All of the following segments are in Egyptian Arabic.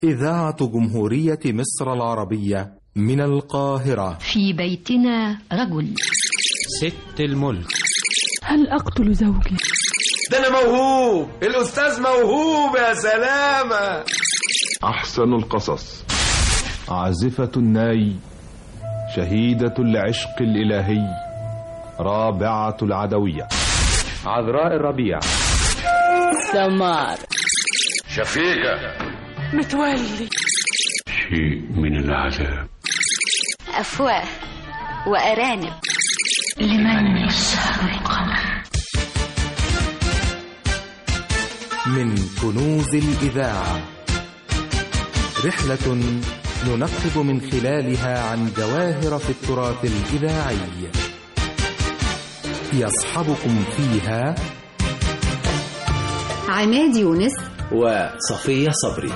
إذاعة جمهورية مصر العربية من القاهرة في بيتنا رجل ست الملك هل أقتل زوجي؟ ده أنا موهوب الأستاذ موهوب يا سلامة أحسن القصص عازفة الناي شهيدة العشق الإلهي رابعة العدوية عذراء الربيع سمار شفيقة متولي شيء من العذاب أفواه وأرانب لمن يسهر القمر من كنوز الإذاعة رحلة ننقب من خلالها عن جواهر في التراث الإذاعي يصحبكم فيها عماد يونس وصفية صبري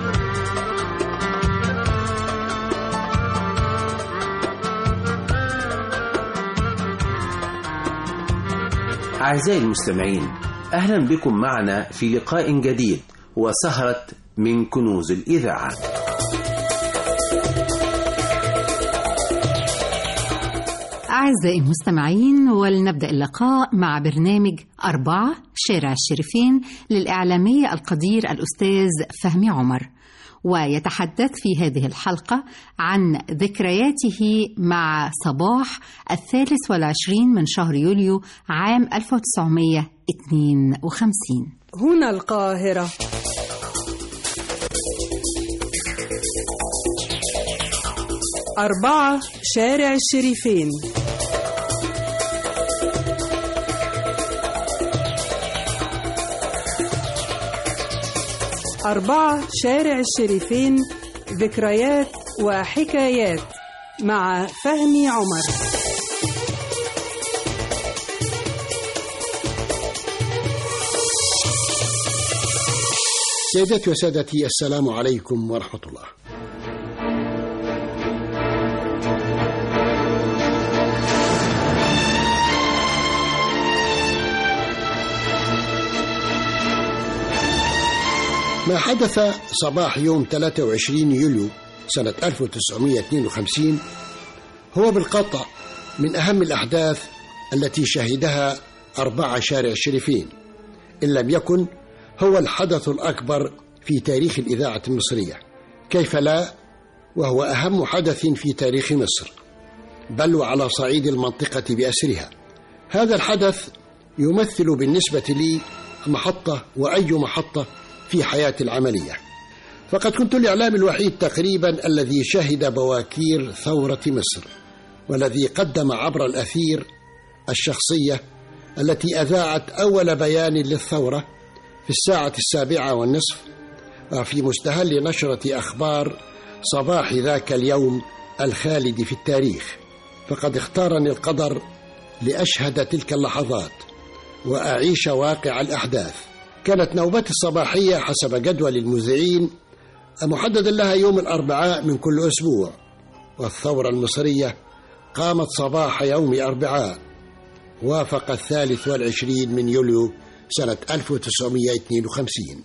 أعزائي المستمعين أهلا بكم معنا في لقاء جديد وسهرة من كنوز الإذاعة أعزائي المستمعين ولنبدأ اللقاء مع برنامج أربعة شارع الشريفين للإعلامية القدير الأستاذ فهمي عمر ويتحدث في هذه الحلقة عن ذكرياته مع صباح الثالث والعشرين من شهر يوليو عام 1952 هنا القاهرة أربعة شارع الشريفين أربعة شارع الشريفين ذكريات وحكايات مع فهمي عمر سيداتي وسادتي السلام عليكم ورحمة الله ما حدث صباح يوم 23 يوليو سنة 1952 هو بالقطع من أهم الأحداث التي شهدها أربعة شارع الشريفين إن لم يكن هو الحدث الأكبر في تاريخ الإذاعة المصرية كيف لا وهو أهم حدث في تاريخ مصر بل وعلى صعيد المنطقة بأسرها هذا الحدث يمثل بالنسبة لي محطة وأي محطة في حياتي العملية فقد كنت الإعلام الوحيد تقريبا الذي شهد بواكير ثورة مصر والذي قدم عبر الأثير الشخصية التي أذاعت أول بيان للثورة في الساعة السابعة والنصف وفي مستهل نشرة أخبار صباح ذاك اليوم الخالد في التاريخ فقد اختارني القدر لأشهد تلك اللحظات وأعيش واقع الأحداث كانت نوبتي الصباحية حسب جدول المذيعين محددا لها يوم الأربعاء من كل أسبوع والثورة المصرية قامت صباح يوم أربعاء وافق الثالث والعشرين من يوليو سنة 1952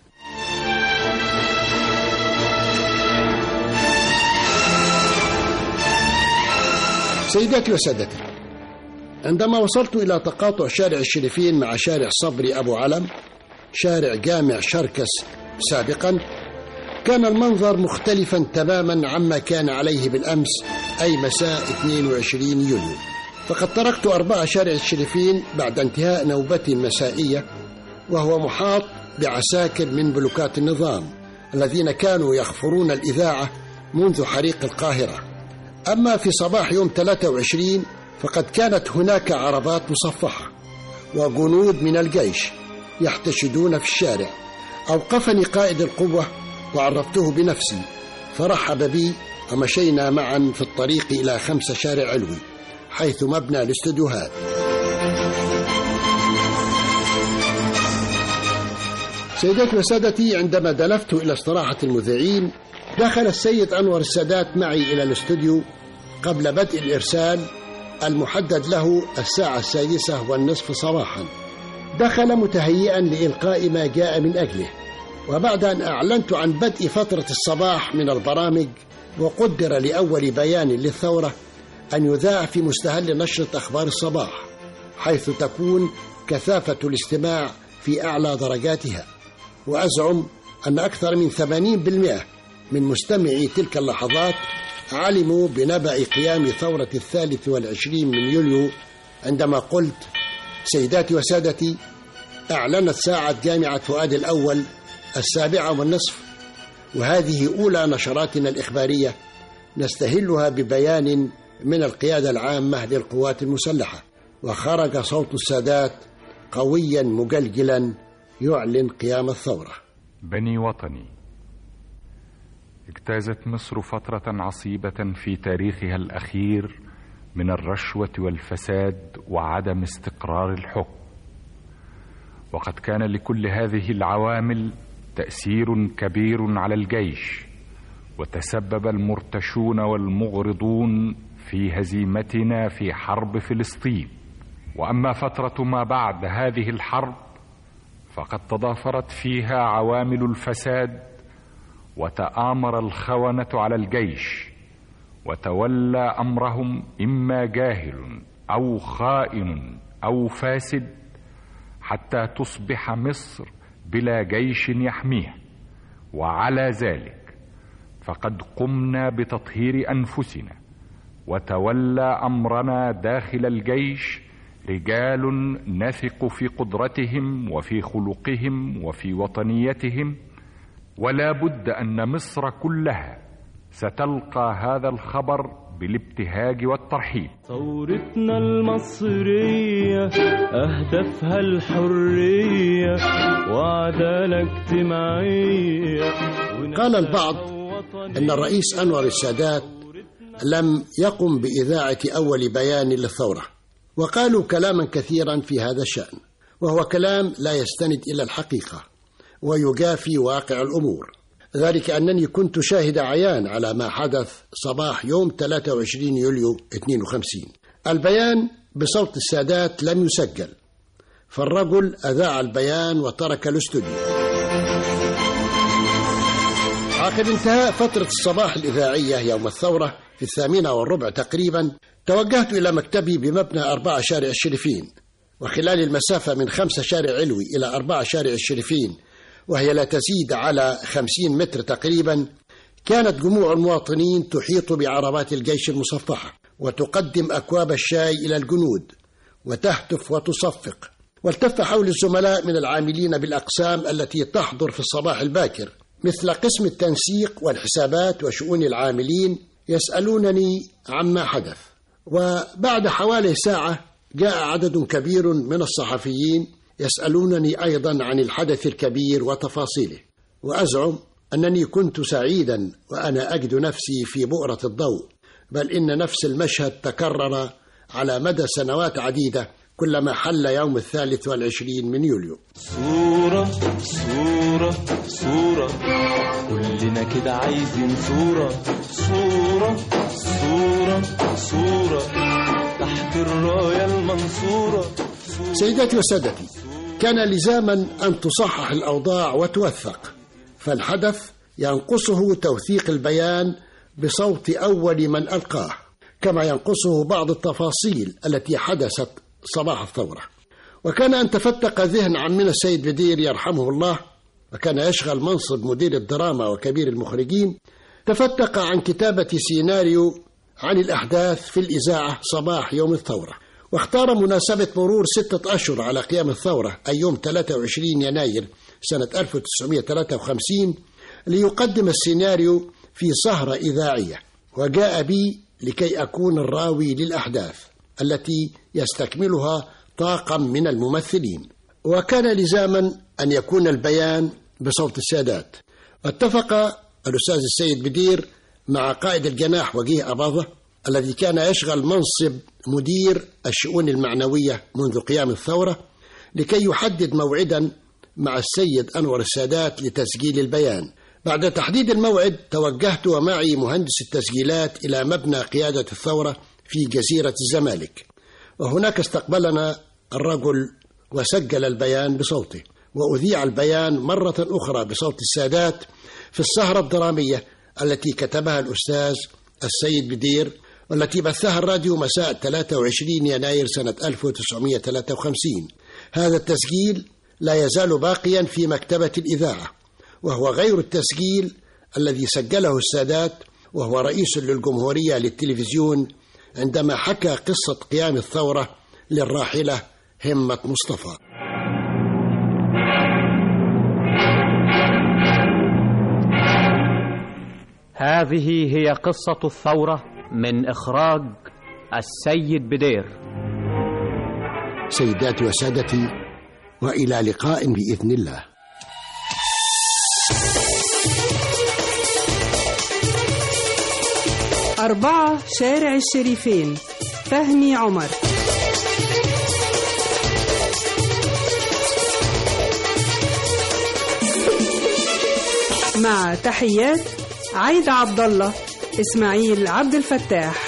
سيداتي وسادتي عندما وصلت إلى تقاطع شارع الشريفين مع شارع صبري أبو علم شارع جامع شركس سابقا كان المنظر مختلفا تماما عما كان عليه بالأمس أي مساء 22 يوليو فقد تركت أربعة شارع الشريفين بعد انتهاء نوبتي المسائية وهو محاط بعساكر من بلوكات النظام الذين كانوا يخفرون الإذاعة منذ حريق القاهرة أما في صباح يوم 23 فقد كانت هناك عربات مصفحة وجنود من الجيش يحتشدون في الشارع أوقفني قائد القوة وعرفته بنفسي فرحب بي ومشينا معا في الطريق إلى خمسة شارع علوي حيث مبنى الاستديوهات سيداتي وسادتي عندما دلفت إلى استراحة المذيعين دخل السيد أنور السادات معي إلى الاستوديو قبل بدء الإرسال المحدد له الساعة السادسة والنصف صباحا دخل متهيئا لإلقاء ما جاء من أجله وبعد أن أعلنت عن بدء فترة الصباح من البرامج وقدر لأول بيان للثورة أن يذاع في مستهل نشرة أخبار الصباح حيث تكون كثافة الاستماع في أعلى درجاتها وأزعم أن أكثر من 80% من مستمعي تلك اللحظات علموا بنبأ قيام ثورة الثالث والعشرين من يوليو عندما قلت سيداتي وسادتي أعلنت ساعة جامعة فؤاد الأول السابعة والنصف وهذه أولى نشراتنا الإخبارية نستهلها ببيان من القيادة العامة للقوات المسلحة وخرج صوت السادات قويا مجلجلا يعلن قيام الثورة بني وطني اجتازت مصر فترة عصيبة في تاريخها الأخير من الرشوة والفساد وعدم استقرار الحكم وقد كان لكل هذه العوامل تأثير كبير على الجيش وتسبب المرتشون والمغرضون في هزيمتنا في حرب فلسطين واما فتره ما بعد هذه الحرب فقد تضافرت فيها عوامل الفساد وتامر الخونه على الجيش وتولى امرهم اما جاهل او خائن او فاسد حتى تصبح مصر بلا جيش يحميها وعلى ذلك فقد قمنا بتطهير انفسنا وتولى امرنا داخل الجيش رجال نثق في قدرتهم وفي خلقهم وفي وطنيتهم ولا بد ان مصر كلها ستلقى هذا الخبر بالابتهاج والترحيب ثورتنا المصرية أهدافها الحرية وعدالة اجتماعية قال البعض أن الرئيس أنور السادات لم يقم بإذاعة أول بيان للثورة وقالوا كلاما كثيرا في هذا الشأن وهو كلام لا يستند إلى الحقيقة ويجافي واقع الأمور ذلك أنني كنت شاهد عيان على ما حدث صباح يوم 23 يوليو 52 البيان بصوت السادات لم يسجل فالرجل أذاع البيان وترك الاستوديو عقب انتهاء فترة الصباح الإذاعية يوم الثورة في الثامنة والربع تقريبا توجهت إلى مكتبي بمبنى أربعة شارع الشريفين وخلال المسافة من خمسة شارع علوي إلى أربعة شارع الشريفين وهي لا تزيد على خمسين متر تقريبا كانت جموع المواطنين تحيط بعربات الجيش المصفحة وتقدم أكواب الشاي إلى الجنود وتهتف وتصفق والتف حول الزملاء من العاملين بالأقسام التي تحضر في الصباح الباكر مثل قسم التنسيق والحسابات وشؤون العاملين يسألونني عما حدث وبعد حوالي ساعة جاء عدد كبير من الصحفيين يسألونني أيضا عن الحدث الكبير وتفاصيله وأزعم أنني كنت سعيدا وأنا أجد نفسي في بؤرة الضوء بل إن نفس المشهد تكرر على مدى سنوات عديدة كلما حل يوم الثالث والعشرين من يوليو صورة صورة صورة كلنا كده عايزين صورة صورة صورة صورة تحت الراية المنصورة سيداتي وسادتي كان لزاما أن تصحح الأوضاع وتوثق فالحدث ينقصه توثيق البيان بصوت أول من ألقاه كما ينقصه بعض التفاصيل التي حدثت صباح الثورة وكان أن تفتق ذهن عمنا السيد بدير يرحمه الله وكان يشغل منصب مدير الدراما وكبير المخرجين تفتق عن كتابة سيناريو عن الأحداث في الإذاعة صباح يوم الثورة واختار مناسبة مرور ستة أشهر على قيام الثورة أي يوم 23 يناير سنة 1953 ليقدم السيناريو في سهرة إذاعية وجاء بي لكي أكون الراوي للأحداث التي يستكملها طاقم من الممثلين وكان لزاما أن يكون البيان بصوت السادات اتفق الأستاذ السيد بدير مع قائد الجناح وجيه أباظة الذي كان يشغل منصب مدير الشؤون المعنوية منذ قيام الثورة لكي يحدد موعدا مع السيد أنور السادات لتسجيل البيان بعد تحديد الموعد توجهت ومعي مهندس التسجيلات إلى مبنى قيادة الثورة في جزيرة الزمالك وهناك استقبلنا الرجل وسجل البيان بصوته وأذيع البيان مرة أخرى بصوت السادات في السهرة الدرامية التي كتبها الأستاذ السيد بدير والتي بثها الراديو مساء 23 يناير سنة 1953 هذا التسجيل لا يزال باقيا في مكتبة الإذاعة وهو غير التسجيل الذي سجله السادات وهو رئيس للجمهورية للتلفزيون عندما حكى قصة قيام الثورة للراحلة همة مصطفى هذه هي قصة الثورة من إخراج السيد بدير سيداتي وسادتي وإلى لقاء بإذن الله أربعة شارع الشريفين فهمي عمر مع تحيات عيد عبد الله إسماعيل عبد الفتاح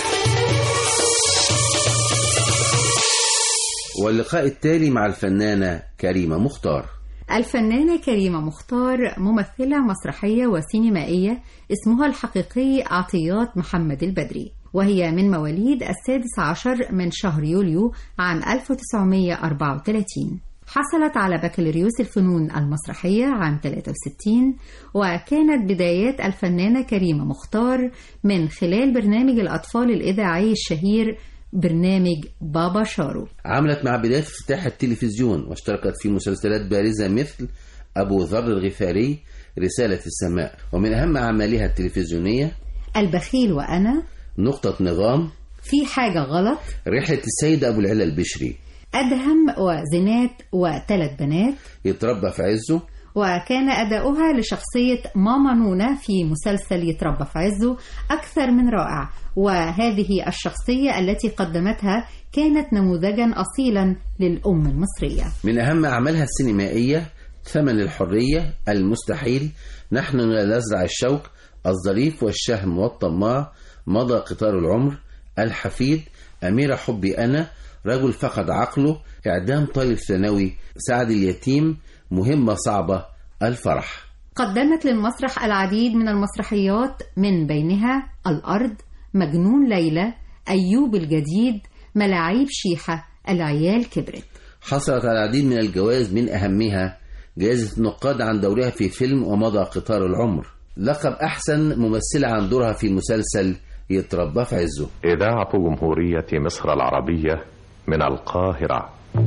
واللقاء التالي مع الفنانة كريمة مختار الفنانة كريمة مختار ممثلة مسرحية وسينمائية اسمها الحقيقي عطيات محمد البدري وهي من مواليد السادس عشر من شهر يوليو عام 1934 حصلت على بكالوريوس الفنون المسرحية عام 63 وكانت بدايات الفنانة كريمة مختار من خلال برنامج الأطفال الإذاعي الشهير برنامج بابا شارو عملت مع بداية افتتاح التلفزيون واشتركت في مسلسلات بارزة مثل أبو ذر الغفاري رسالة السماء ومن أهم أعمالها التلفزيونية البخيل وأنا نقطة نظام في حاجة غلط رحلة السيد أبو العلا البشري أدهم وزنات وثلاث بنات يتربى في عزه وكان أداؤها لشخصية ماما نونا في مسلسل يتربى في عزه أكثر من رائع وهذه الشخصية التي قدمتها كانت نموذجا أصيلا للأم المصرية من أهم أعمالها السينمائية ثمن الحرية المستحيل نحن لا نزرع الشوك الظريف والشهم والطماع مضى قطار العمر الحفيد أميرة حبي أنا رجل فقد عقله إعدام طالب ثانوي سعد اليتيم مهمة صعبة الفرح قدمت للمسرح العديد من المسرحيات من بينها الأرض مجنون ليلى أيوب الجديد ملاعيب شيحة العيال كبرت حصلت على العديد من الجوائز من أهمها جائزة النقاد عن دورها في فيلم ومضى قطار العمر لقب أحسن ممثلة عن دورها في مسلسل يتربى في عزه إذاعة جمهورية مصر العربية من القاهرة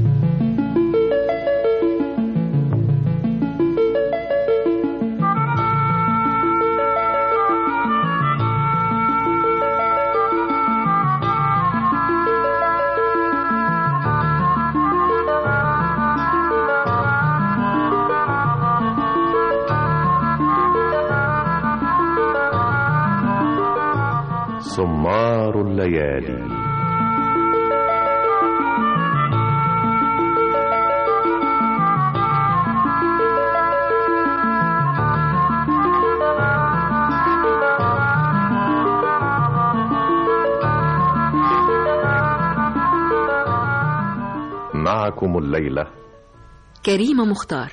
سمار الليالي معكم الليلة كريمة مختار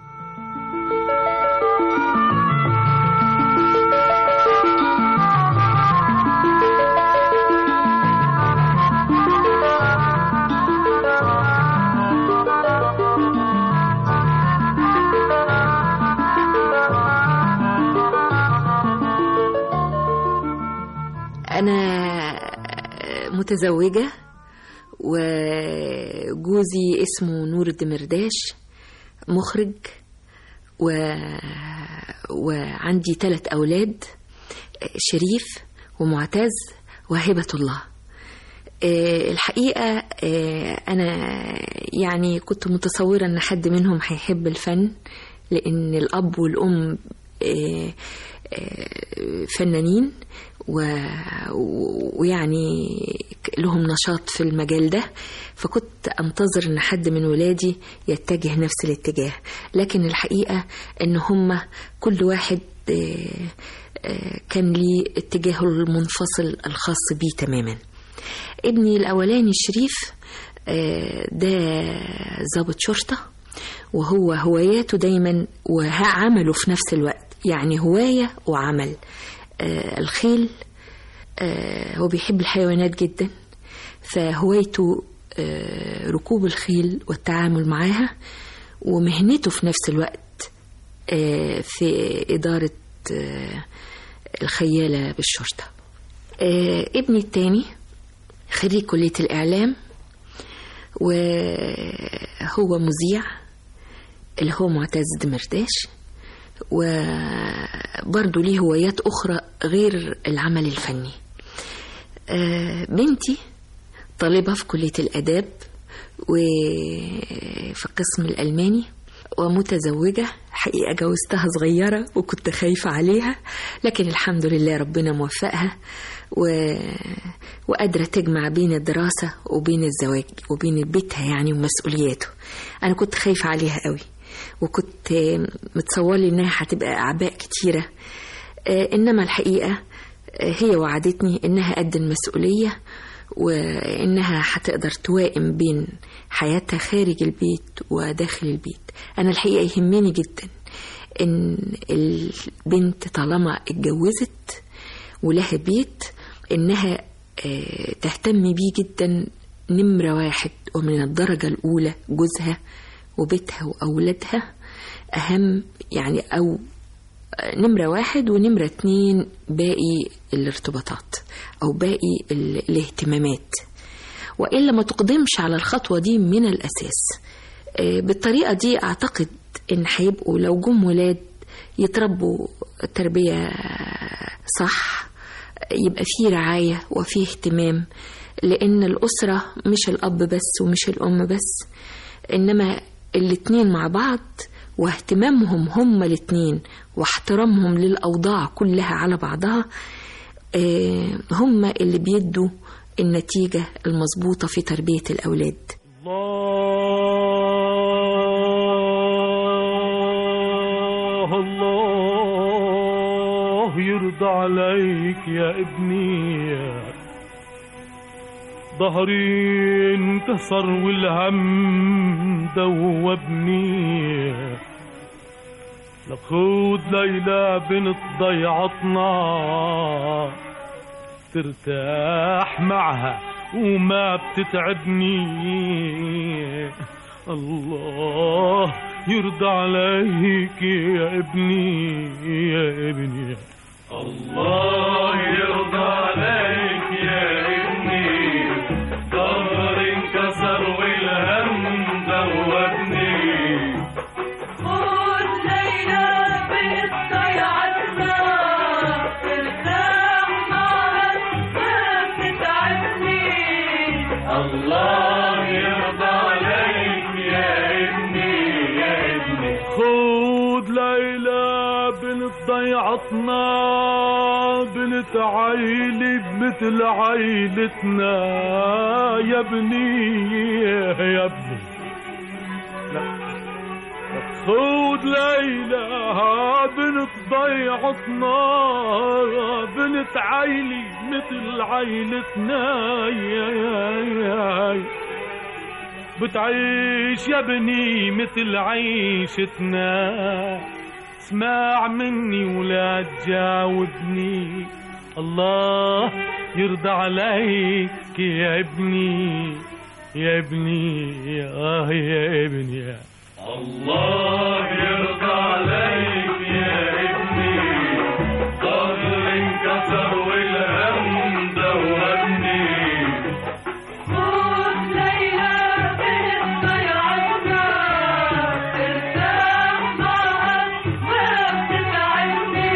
أنا متزوجة وجوزي اسمه نور الدمرداش مخرج و... وعندي ثلاث أولاد شريف ومعتز وهبة الله الحقيقة أنا يعني كنت متصورة أن حد منهم هيحب الفن لأن الأب والأم فنانين و... ويعني لهم نشاط في المجال ده فكنت انتظر ان حد من ولادي يتجه نفس الاتجاه لكن الحقيقه ان هم كل واحد كان ليه اتجاهه المنفصل الخاص بيه تماما ابني الاولاني الشريف ده ضابط شرطه وهو هواياته دايما وعمله في نفس الوقت يعني هواية وعمل آه الخيل آه هو بيحب الحيوانات جدا فهوايته آه ركوب الخيل والتعامل معاها ومهنته في نفس الوقت آه في إدارة آه الخيالة بالشرطة آه ابني التاني خريج كلية الإعلام وهو مذيع اللي هو معتز دمرداش وبرضه ليه هوايات أخرى غير العمل الفني آه بنتي طالبة في كلية الآداب وفي القسم الألماني ومتزوجة حقيقة جوزتها صغيرة وكنت خايفة عليها لكن الحمد لله ربنا موفقها و... وقادرة تجمع بين الدراسة وبين الزواج وبين بيتها يعني ومسؤولياته أنا كنت خايفة عليها قوي وكنت متصورلي إنها هتبقى أعباء كتيرة إنما الحقيقة هي وعدتني إنها قد المسؤولية وإنها هتقدر توائم بين حياتها خارج البيت وداخل البيت أنا الحقيقة يهمني جدا إن البنت طالما اتجوزت ولها بيت إنها تهتم بيه جدا نمرة واحد ومن الدرجة الأولى جوزها وبيتها وأولادها أهم يعني أو نمرة واحد ونمرة اتنين باقي الارتباطات أو باقي الاهتمامات وإلا ما تقدمش على الخطوة دي من الأساس بالطريقة دي أعتقد إن هيبقوا لو جم ولاد يتربوا تربية صح يبقى فيه رعاية وفيه اهتمام لأن الأسرة مش الأب بس ومش الأم بس إنما الاتنين مع بعض واهتمامهم هما الاتنين واحترامهم للأوضاع كلها على بعضها هما اللي بيدوا النتيجة المظبوطة في تربية الأولاد الله الله يرضى عليك يا ابني ظهري انكسر والهم دوبني لخود ليلى بنت ضيعتنا ترتاح معها وما بتتعبني الله يرضى عليك يا ابني يا ابني الله يرضى عليك يا ابني ظهر انكسر والهم دوبني خد ليلى بنت ضيعتنا ترتاح معها ما بتتعبني الله يرضى عليك يا ابني يا ابني خود ليلى بنت ضيعتنا بنت عيلة مثل عيلتنا يا ابني يا ابني لا خود ليلى بنت ضيعتنا بنت عيلي مثل عيلتنا يا يا يا بتعيش يا ابني مثل عيشتنا اسمع مني ولا تجاوبني الله يرضى عليك يا ابني يا ابني آه يا ابني الله يرضى عليك يا ابني ظهر انكسر والهم دوبني خد ليلى بنت ضيعتنا ترتاح معها ما بتتعبني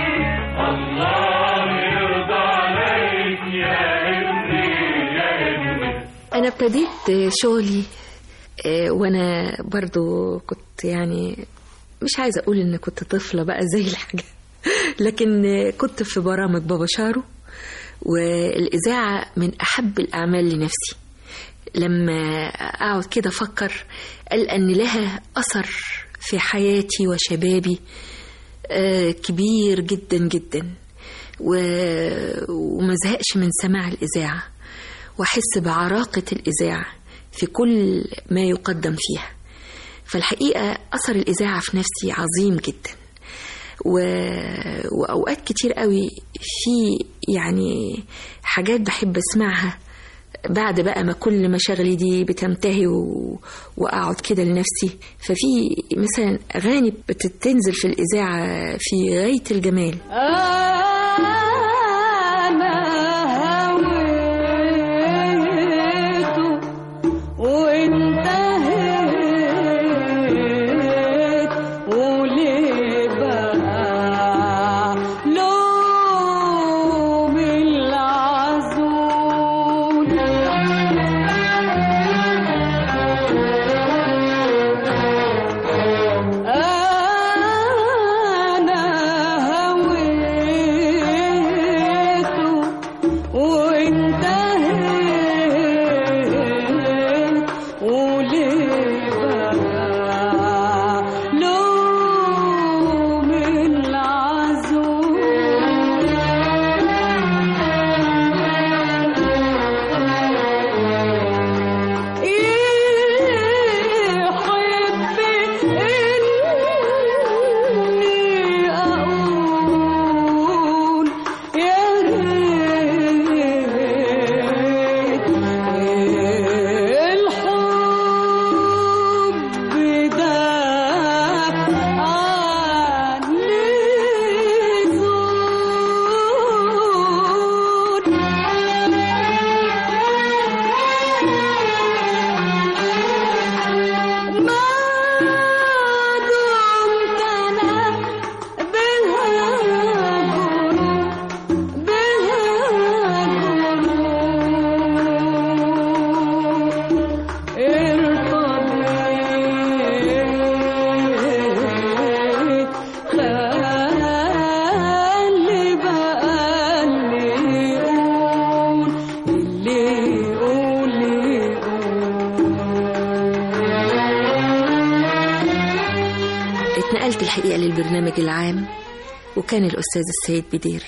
الله يرضى عليك يا ابني يا ابني أنا ابتديت شغلي آه، وأنا برضو كنت يعني مش عايزة أقول إن كنت طفلة بقى زي الحاجة لكن آه، كنت في برامج بابا شارو والإذاعة من أحب الأعمال لنفسي لما أقعد كده أفكر ألقى أن لها أثر في حياتي وشبابي آه، كبير جدا جدا و- وما زهقش من سماع الإذاعة وأحس بعراقة الإذاعة في كل ما يقدم فيها فالحقيقة أثر الإذاعة في نفسي عظيم جدا و... وأوقات كتير قوي في يعني حاجات بحب أسمعها بعد بقى ما كل مشاغلي دي بتنتهي و... وأقعد كده لنفسي ففي مثلا أغاني بتنزل في الإذاعة في غاية الجمال وانتهيت وليه بقى لوم العزول أنا هويت وانتهيت وليه بقى لوم العزول يحب إني أقول يا ريت الحب ده ما دمت أنا بهاجر بهاجر ارتضيت خلي بقى اللي يقول اللي يقول اتنقلت الحقيقة للبرنامج العام وكان الأستاذ السيد بدير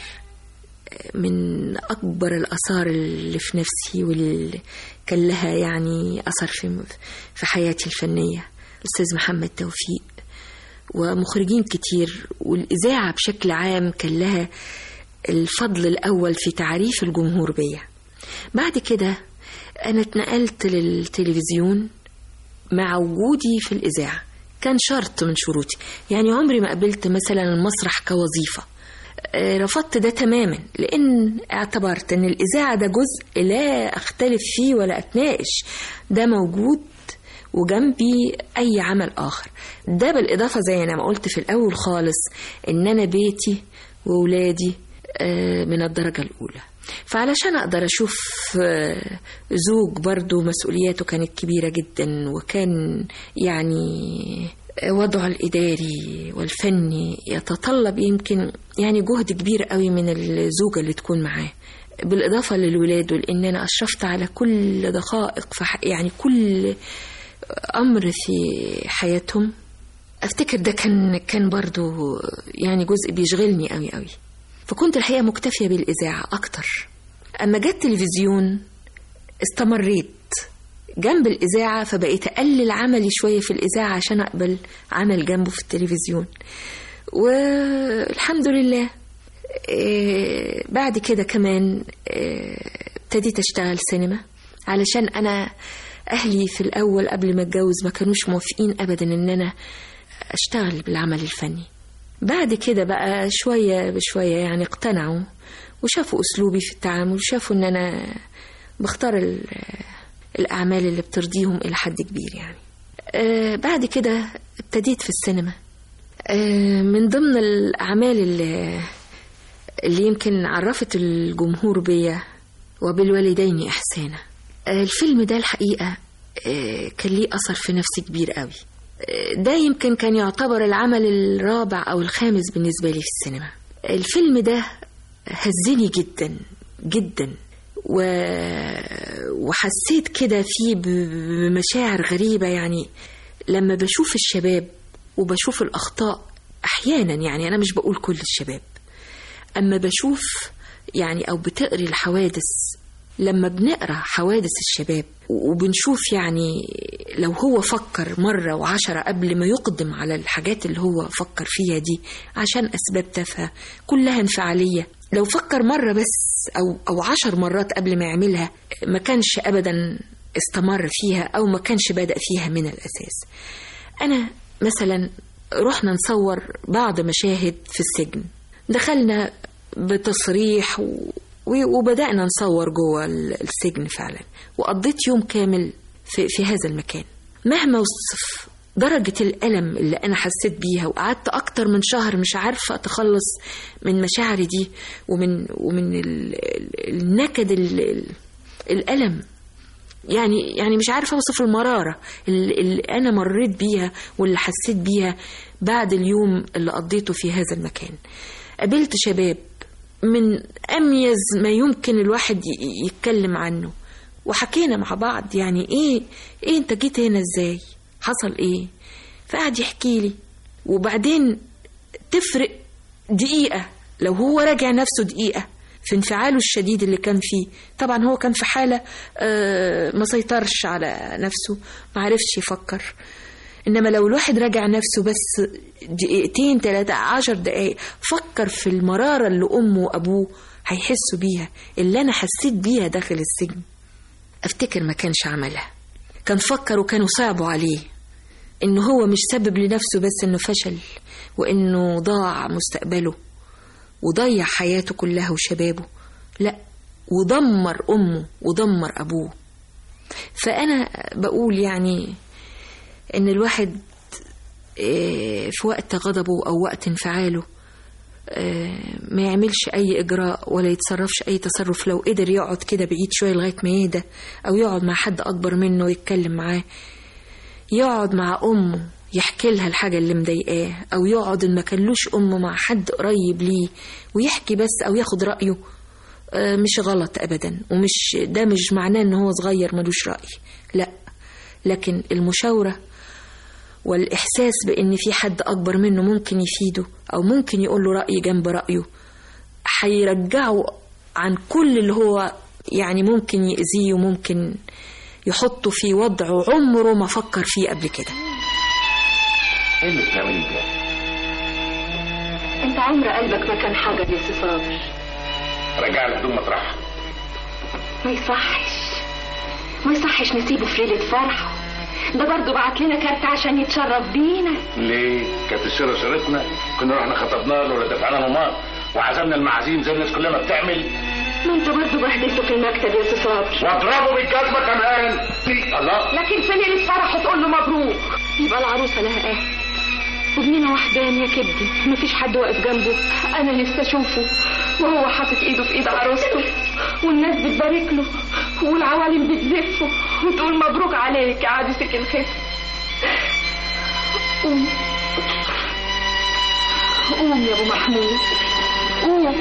من أكبر الآثار اللي في نفسي واللي كان لها يعني أثر في في حياتي الفنية الأستاذ محمد توفيق ومخرجين كتير والإذاعة بشكل عام كان لها الفضل الأول في تعريف الجمهور بيا بعد كده أنا اتنقلت للتلفزيون مع وجودي في الإذاعة كان شرط من شروطي يعني عمري ما قبلت مثلا المسرح كوظيفة آه، رفضت ده تماما لأن اعتبرت أن الإذاعة ده جزء لا أختلف فيه ولا أتناقش ده موجود وجنبي أي عمل آخر ده بالإضافة زي أنا ما قلت في الأول خالص إن أنا بيتي وولادي آه، من الدرجة الأولى فعلشان أقدر أشوف آه، زوج برضو مسؤولياته كانت كبيرة جدا وكان يعني وضعه الإداري والفني يتطلب يمكن يعني جهد كبير قوي من الزوجة اللي تكون معاه بالإضافة للولاد ولأن أنا أشرفت على كل دقائق في ح- يعني كل أمر في حياتهم أفتكر ده كان كان برضو يعني جزء بيشغلني قوي قوي فكنت الحقيقة مكتفية بالإذاعة أكتر أما جت تلفزيون استمريت جنب الإذاعة فبقيت أقلل عملي شوية في الإذاعة عشان أقبل عمل جنبه في التلفزيون والحمد لله إيه، بعد كده كمان إيه، ابتديت أشتغل سينما علشان أنا أهلي في الأول قبل ما أتجوز ما كانوش موافقين أبدا إن أنا أشتغل بالعمل الفني بعد كده بقى شوية بشوية يعني اقتنعوا وشافوا أسلوبي في التعامل وشافوا إن أنا بختار ال- الأعمال اللي بترضيهم إلى حد كبير يعني آه بعد كده ابتديت في السينما آه من ضمن الأعمال اللي, اللي يمكن عرفت الجمهور بيا وبالوالدين إحسانا آه الفيلم ده الحقيقة آه كان ليه أثر في نفسي كبير قوي آه ده يمكن كان يعتبر العمل الرابع أو الخامس بالنسبة لي في السينما الفيلم ده هزني جدا جدا و... وحسيت كده فيه ب- بمشاعر غريبة يعني لما بشوف الشباب وبشوف الأخطاء أحيانا يعني أنا مش بقول كل الشباب أما بشوف يعني أو بتقري الحوادث لما بنقرا حوادث الشباب وبنشوف يعني لو هو فكر مرة وعشرة قبل ما يقدم على الحاجات اللي هو فكر فيها دي عشان أسباب تافهة كلها انفعالية لو فكر مرة بس أو أو عشر مرات قبل ما يعملها ما كانش أبدا استمر فيها أو ما كانش بدأ فيها من الأساس أنا مثلا رحنا نصور بعض مشاهد في السجن دخلنا بتصريح و... وبدأنا نصور جوه السجن فعلا وقضيت يوم كامل في, في هذا المكان مهما وصف درجة الألم اللي أنا حسيت بيها وقعدت أكتر من شهر مش عارفة أتخلص من مشاعري دي ومن ومن ال... النكد ال... الألم يعني يعني مش عارفة أوصف المرارة اللي, اللي أنا مريت بيها واللي حسيت بيها بعد اليوم اللي قضيته في هذا المكان قابلت شباب من أميز ما يمكن الواحد يتكلم عنه وحكينا مع بعض يعني إيه إيه أنت جيت هنا إزاي حصل إيه فقعد يحكي لي وبعدين تفرق دقيقة لو هو راجع نفسه دقيقة في انفعاله الشديد اللي كان فيه طبعا هو كان في حالة ما سيطرش على نفسه ما عرفش يفكر إنما لو الواحد راجع نفسه بس دقيقتين ثلاثة عشر دقايق فكر في المرارة اللي أمه وأبوه هيحسوا بيها اللي أنا حسيت بيها داخل السجن أفتكر ما كانش عملها كان فكر وكانوا صعبوا عليه إنه هو مش سبب لنفسه بس إنه فشل وإنه ضاع مستقبله وضيع حياته كلها وشبابه لا ودمر أمه ودمر أبوه فأنا بقول يعني إن الواحد في وقت غضبه أو وقت انفعاله ما يعملش أي إجراء ولا يتصرفش أي تصرف لو قدر يقعد كده بعيد شوية لغاية ما يهدى أو يقعد مع حد أكبر منه ويتكلم معاه يقعد مع أمه يحكي لها الحاجة اللي مضايقاه أو يقعد إن ما كانلوش أم مع حد قريب ليه ويحكي بس أو ياخد رأيه مش غلط أبدا ومش ده مش معناه إن هو صغير ملوش رأي لا لكن المشاورة والإحساس بإن في حد أكبر منه ممكن يفيده أو ممكن يقول له رأي جنب رأيه هيرجعه عن كل اللي هو يعني ممكن يأذيه وممكن يحطه في وضع عمره ما فكر فيه قبل كده ايه اللي بتعمليه ده؟ انت عمر قلبك ما كان حجر يا سي صابر رجع لك بدون مطرح ما يصحش ما يصحش نسيبه في ليلة فرحه ده برضه بعت لنا كارت عشان يتشرف بينا ليه؟ كانت الشيرة شرتنا كنا رحنا خطبنا له ولا دفعنا له مال وعزمنا المعازيم زي الناس كلها ما بتعمل ما انت برضه بهدلته في المكتب يا سي صابر واضربه بالجزمة كمان الله لكن في ليلة فرحه تقول له مبروك يبقى العروسة لها ايه وابننا وحدان يا كبدي مفيش حد واقف جنبه انا نفسي اشوفه وهو حاطط ايده في ايد عروسته والناس بتبارك له والعوالم بتزفه وتقول مبروك عليك يا عادسك الخف قوم قوم يا ابو محمود قوم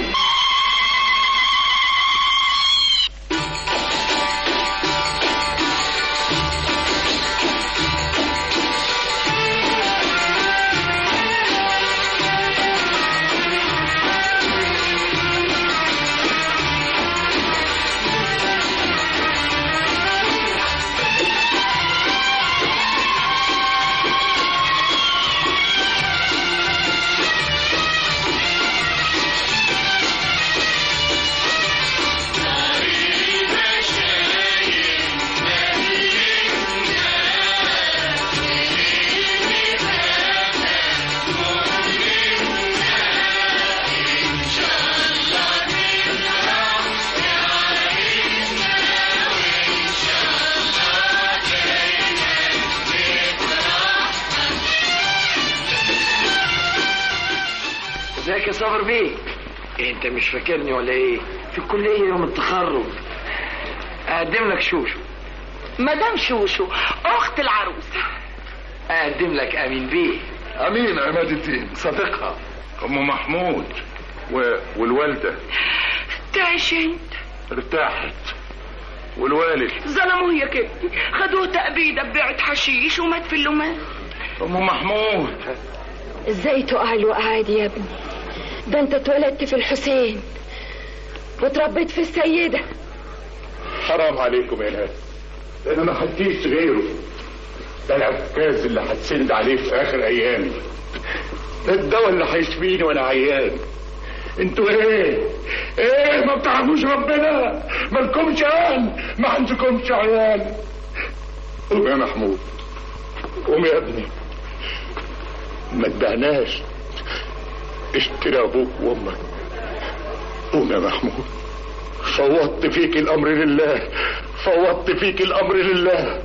ازيك يا صابر بيه إيه انت مش فاكرني ولا ايه في الكليه يوم التخرج اقدم لك شوشو مدام شوشو اخت العروسه اقدم لك امين بيه امين عماد الدين صديقها ام محمود و... والوالده تعيشين ارتاحت والوالد ظلموه يا كبدي خدوه تأبيدة ببيعة حشيش ومات في اللومان ام محمود ازاي تقع الوقعة دي يا ابني ده انت اتولدت في الحسين وتربيت في السيدة حرام عليكم يا ناس ده انا ما حديش غيره ده العكاز اللي هتسند عليه في اخر ايامي ده الدواء اللي هيشفيني وانا عيان انتوا ايه ايه ما بتعرفوش ربنا مالكمش عيال ما عندكمش عيال قوم يا محمود قوم يا ابني ما تبعناش اشتري ابوك وامك قوم يا محمود فوضت فيك الامر لله فوضت فيك الامر لله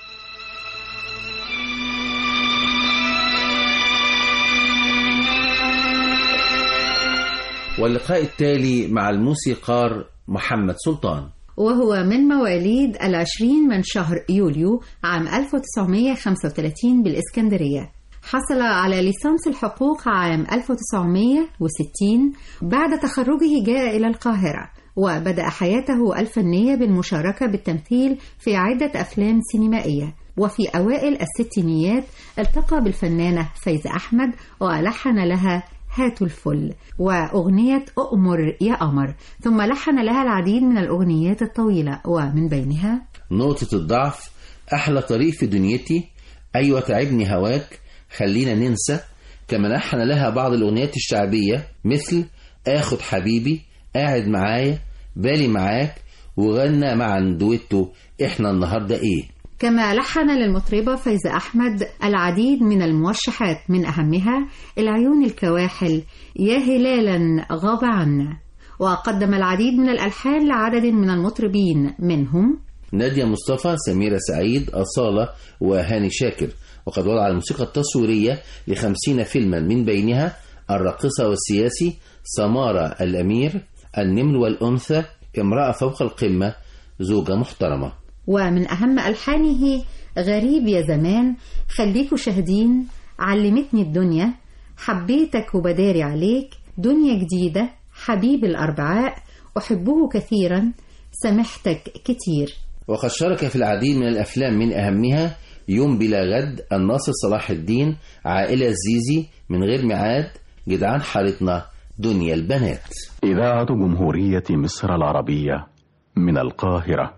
واللقاء التالي مع الموسيقار محمد سلطان وهو من مواليد العشرين من شهر يوليو عام 1935 بالإسكندرية حصل على ليسانس الحقوق عام 1960 بعد تخرجه جاء إلى القاهرة وبدأ حياته الفنية بالمشاركة بالتمثيل في عدة أفلام سينمائية وفي أوائل الستينيات التقى بالفنانة فايزة أحمد ولحن لها هاتوا الفل وأغنية أؤمر يا قمر ثم لحن لها العديد من الأغنيات الطويلة ومن بينها نقطة الضعف أحلى طريق في دنيتي أيوة تعبني هواك خلينا ننسى كما لحن لها بعض الأغنيات الشعبية مثل آخد حبيبي قاعد معايا بالي معاك وغنى معا دويتو إحنا النهاردة إيه كما لحن للمطربة فايزة أحمد العديد من الموشحات من أهمها العيون الكواحل يا هلالا غاب عنا وقدم العديد من الألحان لعدد من المطربين منهم نادية مصطفى سميرة سعيد أصالة وهاني شاكر وقد وضع الموسيقى التصويرية لخمسين فيلما من بينها الراقصة والسياسي سمارة الأمير النمر والأنثى امرأة فوق القمة زوجة محترمة ومن أهم ألحانه غريب يا زمان خليكوا شاهدين علمتني الدنيا حبيتك وبداري عليك دنيا جديدة حبيب الأربعاء أحبه كثيرا سمحتك كتير وقد شارك في العديد من الأفلام من أهمها يوم بلا غد الناصر صلاح الدين عائلة الزيزي من غير ميعاد جدعان حارتنا دنيا البنات إذاعة جمهورية مصر العربية من القاهرة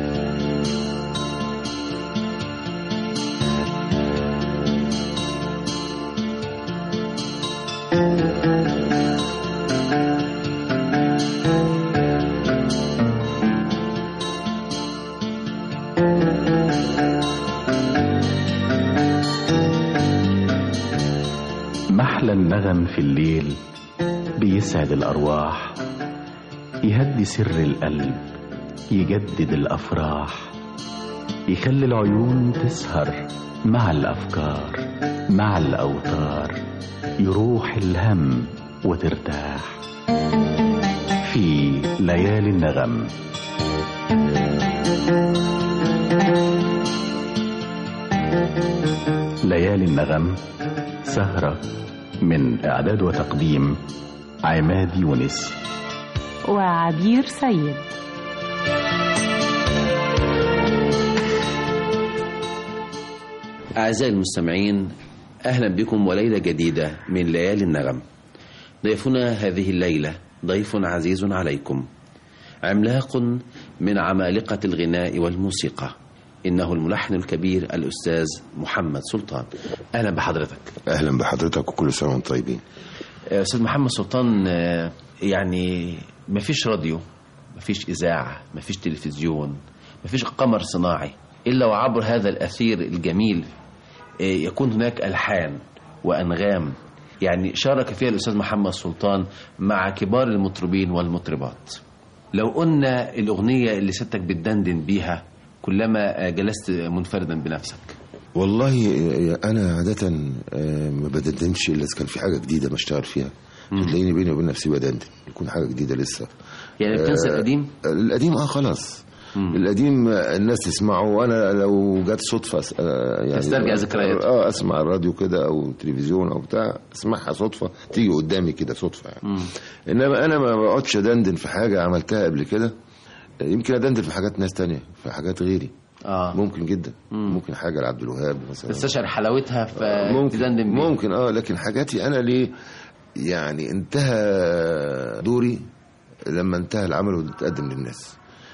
محلى النغم في الليل بيسعد الأرواح يهدي سر القلب يجدد الأفراح يخلي العيون تسهر مع الأفكار مع الأوتار يروح الهم وترتاح في ليالي النغم ليالي النغم سهرة من إعداد وتقديم عماد يونس وعبير سيد أعزائي المستمعين أهلا بكم وليلة جديدة من ليالي النغم ضيفنا هذه الليلة ضيف عزيز عليكم عملاق من عمالقة الغناء والموسيقى إنه الملحن الكبير الأستاذ محمد سلطان أهلا بحضرتك اهلا بحضرتك وكل سنه وانتم طيبين أستاذ محمد سلطان آه، يعني مفيش راديو مفيش إذاعة مفيش تلفزيون مفيش قمر صناعي إلا وعبر هذا الأثير الجميل آه، يكون هناك ألحان وأنغام يعني شارك فيها الأستاذ محمد سلطان مع كبار المطربين والمطربات لو قلنا الأغنية اللي ستك بتدندن بيها كلما آه، جلست منفردا بنفسك والله انا عاده آه، ما بدندنش الا اذا كان في حاجه جديده بشتغل فيها تلاقيني بيني وبين نفسي بدندن يكون حاجه جديده لسه يعني بتنسى آه، القديم؟ القديم اه خلاص القديم آه، الناس تسمعه وانا لو جت صدفه أس- آه، يعني تسترجع ذكريات. اه اسمع الراديو كده او تلفزيون او بتاع اسمعها صدفه تيجي قدامي كده صدفه يعني انما انا ما بقعدش ادندن في حاجه عملتها قبل كده يمكن ادندن في حاجات ناس تانية في حاجات غيري آه. ممكن جدا ممكن حاجه لعبد الوهاب مثلا تستشعر حلاوتها ممكن فتدندن بيها ممكن اه لكن حاجاتي انا ليه يعني انتهى دوري لما انتهى العمل وتقدم للناس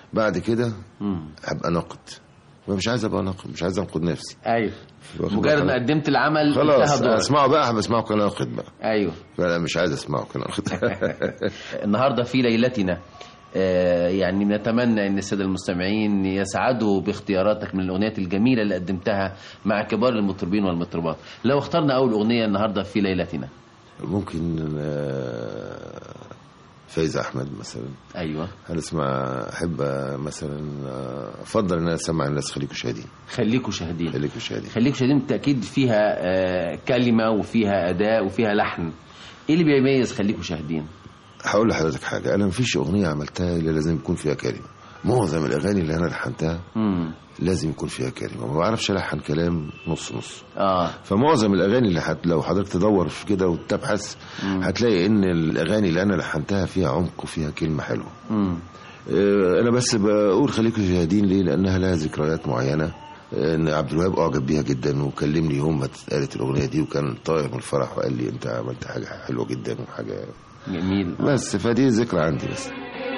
بعد كده هبقى ناقد ما مش عايز ابقى ناقد مش عايز انقد نفسي ايوه واخد مجرد بالك؟ ما قدمت العمل خلاص انتهى دورك. اسمعه بقى بسمعه كناقد بقى ايوه فانا مش عايز اسمعه كناقد النهارده في ليلتنا آه، يعني نتمنى ان الساده المستمعين يسعدوا باختياراتك من الاغنيات الجميله اللي قدمتها مع كبار المطربين والمطربات لو اخترنا اول اغنيه النهارده في ليلتنا ممكن آه، فايزة احمد مثلا ايوه هنسمع احب مثلا آه، افضل ان انا اسمع الناس خليكم شاهدين خليكوا شاهدين خليكم شاهدين خليكوا شاهدين بالتاكيد فيها آه، كلمه وفيها اداء وفيها لحن ايه اللي بيميز خليكوا شاهدين هقول لحضرتك حاجه انا مفيش اغنيه عملتها الا لازم يكون فيها كلمه معظم الاغاني اللي انا لحنتها مم. لازم يكون فيها كلمه ما بعرفش الحن كلام نص نص اه فمعظم الاغاني اللي حت لو حضرتك تدور في كده وتبحث هتلاقي ان الاغاني اللي انا لحنتها فيها عمق وفيها كلمه حلوه مم. آه، انا بس بقول خليكم شاهدين ليه لانها لها ذكريات معينه آه، ان عبد الوهاب اعجب بيها جدا وكلمني يوم ما اتقالت الاغنيه دي وكان طاير من الفرح وقال لي انت عملت حاجه حلوه جدا وحاجه جميل بس فدي ذكرى عندي بس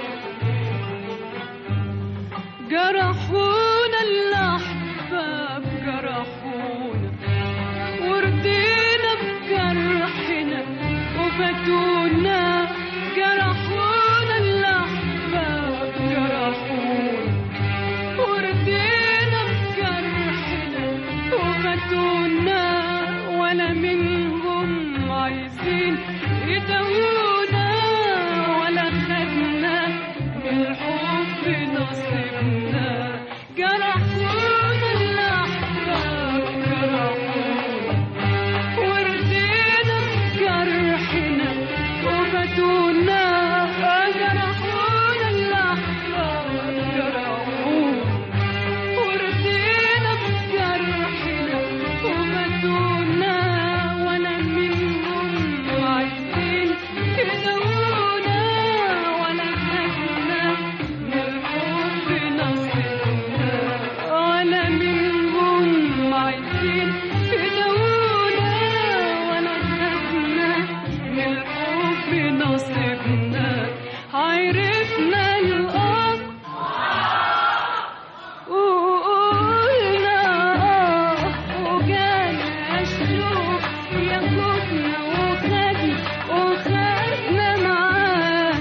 جرحونا الأحباب جرحونا وردينا بجرحنا وفاتونا جرحونا الأحباب جرحونا وردينا بجرحنا وفاتونا ولا منهم عايزين يداوونا ولا خدنا من الحب نصيبنا جرحونا الأحباب جرحونا وردينا بجرحنا وفاتونا جرحونا الأحباب جرحونا وردينا بجرحنا وفاتونا ولا منهم عايزين يداوونا ولا خدنا من الحب نصيبنا ولا منهم عايزين يداوونا ولا خدنا من الحب نصيبنا عرفنا الأرض وقلنا آه وجانا الشوق ياخدنا وخدنا وخدنا معاه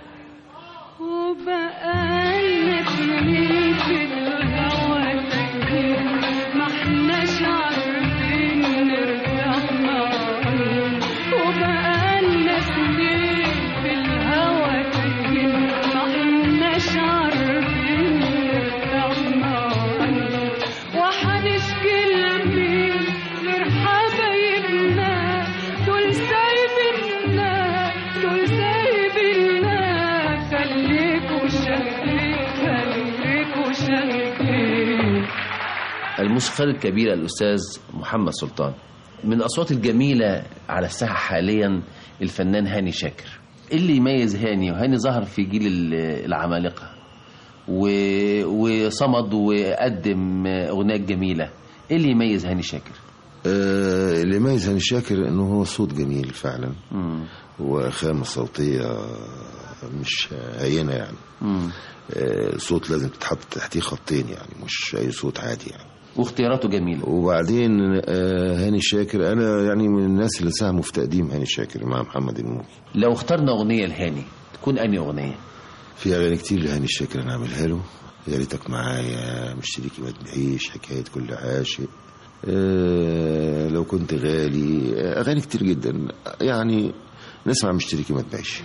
وبقالنا سنين في الهوا تايهين ما احناش عارفين نرتاح معاه وبقالنا سنين في الهوا تايهين ما احناش عارفين نرتاح معاه وحنشكي لمين غير حبايبنا دول سايبيننا دول سايبيننا خليكوا شاهدين خليكوا شاهدين الموسيقار الكبير الأستاذ محمد سلطان من الأصوات الجميلة على الساحة حاليا الفنان هاني شاكر إيه اللي يميز هاني وهاني ظهر في جيل ال- العمالقة و... وصمد وقدم أغنيات جميلة إيه اللي يميز هاني شاكر آه، اللي يميز هاني شاكر انه هو صوت جميل فعلا وخامة صوتية مش هينة يعني آه، صوت لازم تتحط تحتيه خطين يعني مش اي صوت عادي يعني واختياراته جميلة وبعدين آه، هاني شاكر انا يعني من الناس اللي ساهموا في تقديم هاني شاكر مع محمد الموجي لو اخترنا أغنية لهاني تكون أنهي أغنية في اغاني كتير لهاني شاكر انا عاملها له يا ريتك معايا مشتريكي ما تبيعيش حكايه كل عاشق آه لو كنت غالي آه، اغاني كتير جدا يعني نسمع مشتريكي ما تبيعيش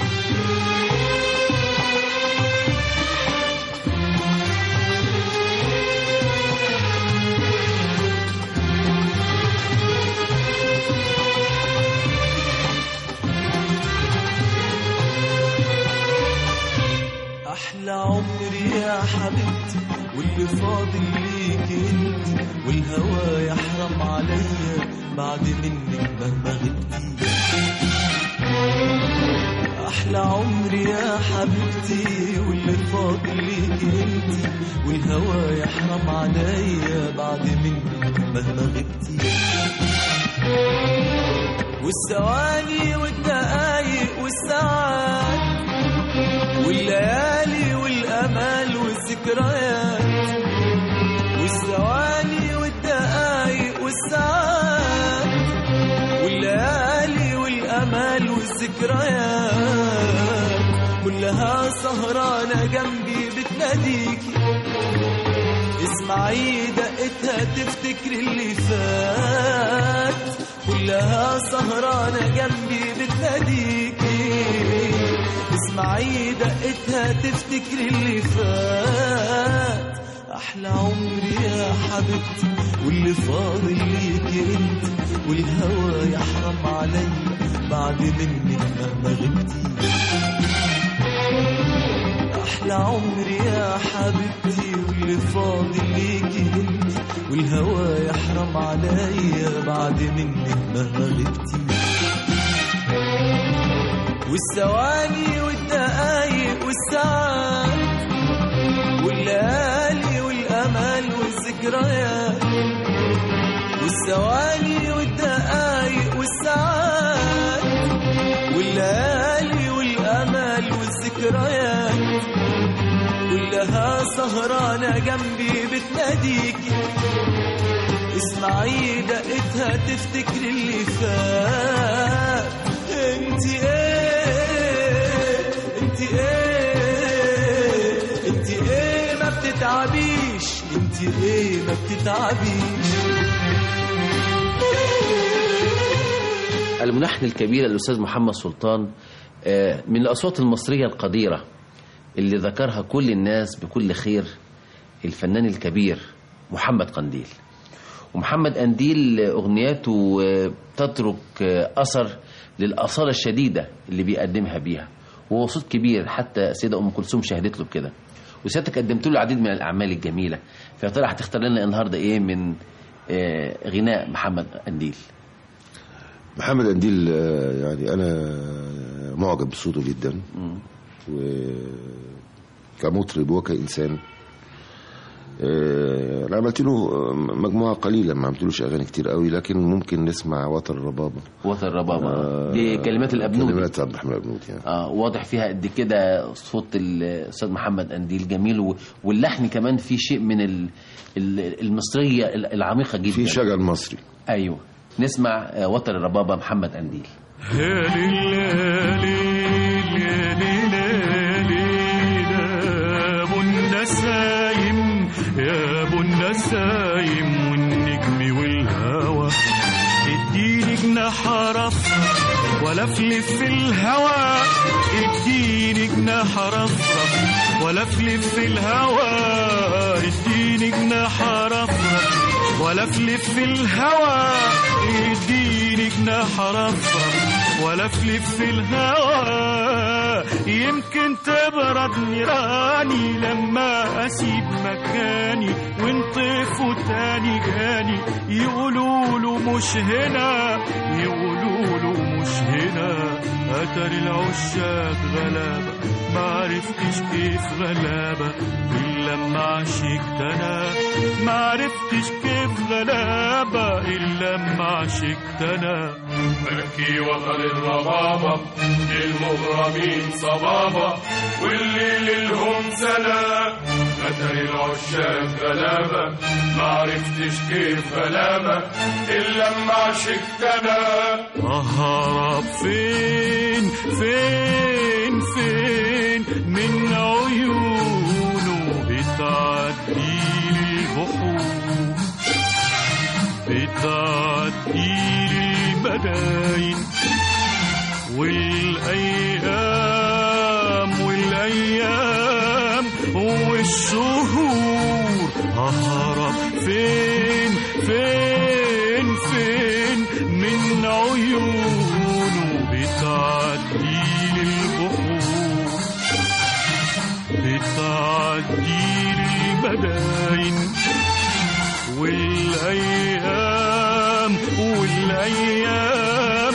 احلى عمري يا حبيبتي واللي فاضل ليك انت والهوى يحرم عليا بعد منك مهما غبتي احلى عمري يا حبيبتي واللي فاضل ليك انت والهوى يحرم عليا بعد منك مهما غبتي والثواني والدقايق والساعات والليالي والأيام والامال والذكريات والثواني والدقايق والساعات والليالي والامال والذكريات كلها سهرانة جنبي بتناديكي اسمعي دقتها تفتكر اللي فات كلها سهرانة جنبي بتناديكي اسمعي دقتها تفتكر اللي فات احلى عمري يا حبيبتي واللي فاضل ليكي انت والهوى يحرم عليا بعد منك مهما غبتي احلى عمري يا حبيبتي واللي فاضل ليكي انت والهوى يحرم عليا بعد منك مهما غبتي والثواني والدقايق والساعات والليالي والامل والذكريات والثواني والدقايق والساعات والليالي والامل والذكريات كلها سهرانة جنبي بتناديكي اسمعي دقتها تفتكر اللي فات انت ايه انت ايه انت ايه ما بتتعبيش انت ايه ما بتتعبيش الملحن الكبير الأستاذ محمد سلطان آه، من الأصوات المصرية القديرة اللي ذكرها كل الناس بكل خير الفنان الكبير محمد قنديل ومحمد قنديل أغنياته آه، تترك آه، أثر للأصالة الشديدة اللي بيقدمها بيها وهو صوت كبير حتى السيدة أم كلثوم شهدت له بكده وسيادتك قدمت له العديد من الأعمال الجميلة فيا ترى هتختار لنا النهارده إيه من آه، غناء محمد قنديل محمد قنديل آه، يعني انا معجب بصوته جدا وكمطرب وكإنسان آه، انا عملت له آه، مجموعه قليله ما عملتلوش اغاني كتير قوي لكن ممكن نسمع وتر الربابه وتر الربابة آه، دي كلمات الأبنودي كلمات عبد الرحمن الابنودي يعني. اه واضح فيها قد كده صوت الاستاذ محمد قنديل جميل و- واللحن كمان فيه شيء من ال- ال- المصريه العميقه جدا في شجن مصري ايوه نسمع آه، وتر الربابه محمد قنديل يا ابو النسايم يا ابو النسايم والنجم والهوى اديني جناح رفرف ولا افلف في الهوى اديني جناح رفرف ولا افلف في الهوى اديني جناح رفرف ولا افلف في الهوى اديني جناح رفرف ولا افلف في الهوى يمكن تبرد نيراني لما اسيب مكاني ونطفوا تاني جاني يقولوا له مش هنا يقولوا له مش هنا اتر العشاق غلابة ما عرفتش كيف غلابة إلا لما عشقت أنا ما عرفتش كيف غلابة إلا لما عشقت أنا بكي وطن الربابة للمغرمين صبابة واللي لهم سلام أتر العشاق غلابة ما عرفتش كيف غلابة إلا لما عشقت أنا أهرب فين فين فين من عيونه بتعدي البحور بتعدي المداين والأيام والأيام والشهور أهرب فين فين فين من عيونه بتعدي البحور بتعدي المداين والأيام والأيام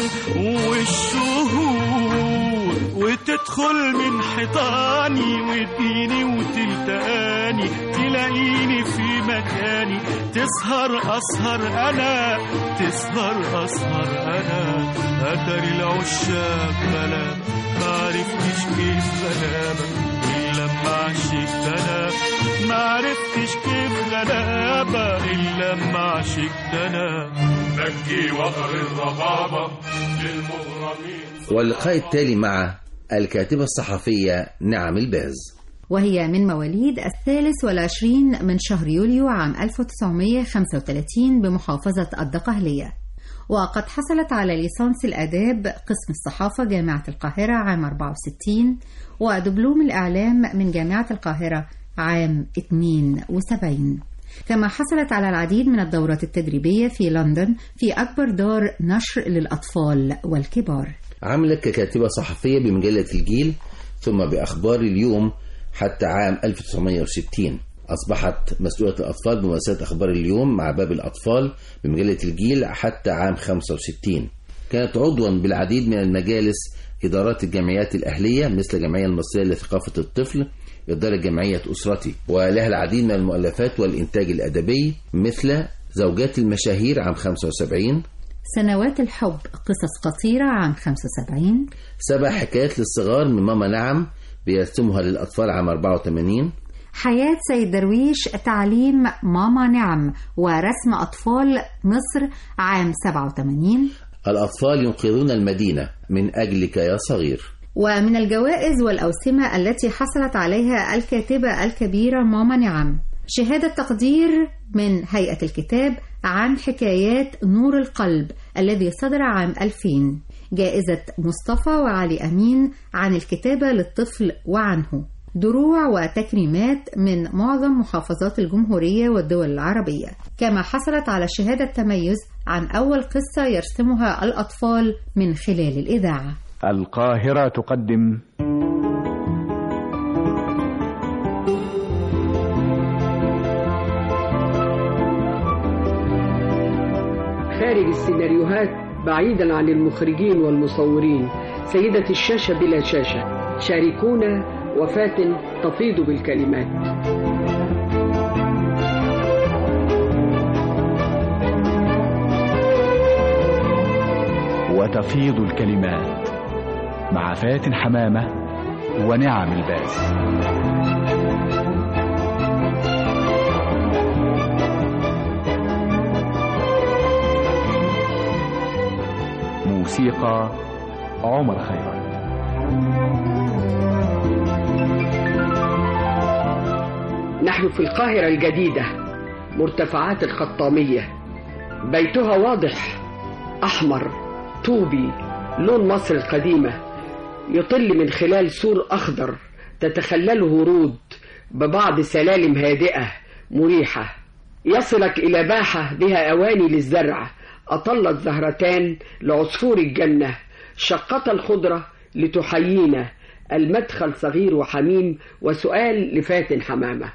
والشهور وتدخل من حيطاني وتديني وتلتقاني تلاقيني في مكاني تسهر أسهر أنا تسهر أسهر أنا أتر العشاق غلابة ما عرفتش كيف غلابة إلا لما عشقت غابة إلا لما عشقت أنا بكي وقر الرغابة للمغرمين واللقاء التالي مع الكاتبة الصحفية نعم الباز وهي من مواليد الثالث والعشرين من شهر يوليو عام 1935 بمحافظة الدقهلية وقد حصلت على ليسانس الآداب قسم الصحافة جامعة القاهرة عام 64 ودبلوم الإعلام من جامعة القاهرة عام 72 كما حصلت على العديد من الدورات التدريبية في لندن في أكبر دار نشر للأطفال والكبار عملت ككاتبة صحفية بمجلة الجيل ثم بأخبار اليوم حتى عام 1960 أصبحت مسؤولة الأطفال بمؤسسة أخبار اليوم مع باب الأطفال بمجلة الجيل حتى عام 65 كانت عضوا بالعديد من المجالس إدارات الجمعيات الأهلية مثل الجمعية المصرية لثقافة الطفل إدارة جمعية أسرتي ولها العديد من المؤلفات والإنتاج الأدبي مثل زوجات المشاهير عام 75 سنوات الحب قصص قصيرة عام 75 سبع حكايات للصغار من ماما نعم بيرسمها للأطفال عام 84 حياة سيد درويش تعليم ماما نعم ورسم أطفال مصر عام 87 الأطفال ينقذون المدينة من أجلك يا صغير ومن الجوائز والأوسمة التي حصلت عليها الكاتبة الكبيرة ماما نعم شهادة تقدير من هيئة الكتاب عن حكايات نور القلب الذي صدر عام 2000 جائزة مصطفى وعلي أمين عن الكتابة للطفل وعنه دروع وتكريمات من معظم محافظات الجمهورية والدول العربية كما حصلت على شهادة تميز عن أول قصة يرسمها الأطفال من خلال الإذاعة القاهرة تقدم خارج السيناريوهات بعيدا عن المخرجين والمصورين سيدة الشاشة بلا شاشة شاركونا وفاة تفيض بالكلمات وتفيض الكلمات مع فاتن حمامة ونعم الباس موسيقى عمر خيرت نحن في القاهرة الجديدة مرتفعات الخطامية بيتها واضح أحمر طوبي لون مصر القديمة يطل من خلال سور أخضر تتخلله ورود ببعض سلالم هادئة مريحة يصلك إلى باحة بها أواني للزرع أطلت زهرتان لعصفور الجنة شقة الخضرة لتحيينا المدخل صغير وحميم وسؤال لفاتن حمامة